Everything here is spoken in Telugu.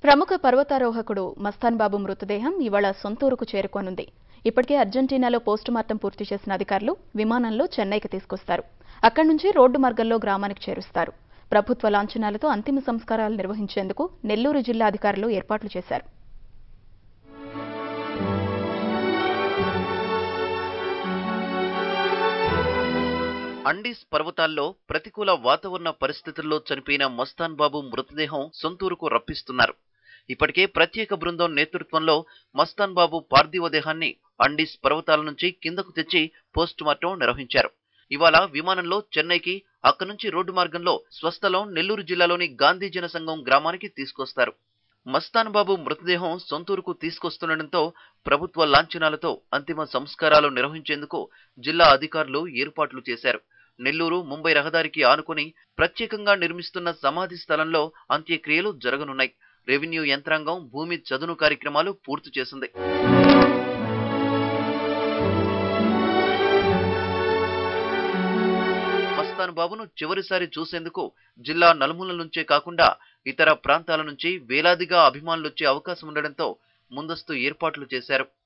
ప్రముఖ పర్వతారోహకుడు మస్తాన్ బాబు మృతదేహం ఇవాళ సొంతూరుకు చేరుకోనుంది ఇప్పటికే అర్జెంటీనాలో పోస్టుమార్టం పూర్తి చేసిన అధికారులు విమానంలో చెన్నైకి తీసుకొస్తారు అక్కడి నుంచి రోడ్డు మార్గంలో గ్రామానికి చేరుస్తారు ప్రభుత్వ లాంఛనాలతో అంతిమ సంస్కారాలు నిర్వహించేందుకు నెల్లూరు జిల్లా అధికారులు ఏర్పాట్లు చేశారు అండీస్ పర్వతాల్లో ప్రతికూల వాతావరణ పరిస్థితుల్లో చనిపోయిన మస్తాన్ బాబు మృతదేహం సొంతూరుకు రప్పిస్తున్నారు ఇప్పటికే ప్రత్యేక బృందం నేతృత్వంలో మస్తాన్ బాబు పార్థివ దేహాన్ని అండీస్ పర్వతాల నుంచి కిందకు తెచ్చి పోస్టుమార్టం నిర్వహించారు ఇవాళ విమానంలో చెన్నైకి అక్కడి నుంచి రోడ్డు మార్గంలో స్వస్థలం నెల్లూరు జిల్లాలోని గాంధీ జన సంఘం గ్రామానికి తీసుకొస్తారు మస్తాన్ బాబు మృతదేహం సొంతూరుకు తీసుకొస్తుండటంతో ప్రభుత్వ లాంఛనాలతో అంతిమ సంస్కారాలు నిర్వహించేందుకు జిల్లా అధికారులు ఏర్పాట్లు చేశారు నెల్లూరు ముంబై రహదారికి ఆనుకుని ప్రత్యేకంగా నిర్మిస్తున్న సమాధి స్థలంలో అంత్యక్రియలు జరగనున్నాయి రెవెన్యూ యంత్రాంగం భూమి చదును కార్యక్రమాలు పూర్తి చేసింది మస్తాన్ బాబును చివరిసారి చూసేందుకు జిల్లా నలుమూలల నుంచే కాకుండా ఇతర ప్రాంతాల నుంచి వేలాదిగా అభిమానులొచ్చే అవకాశం ఉండడంతో ముందస్తు ఏర్పాట్లు చేశారు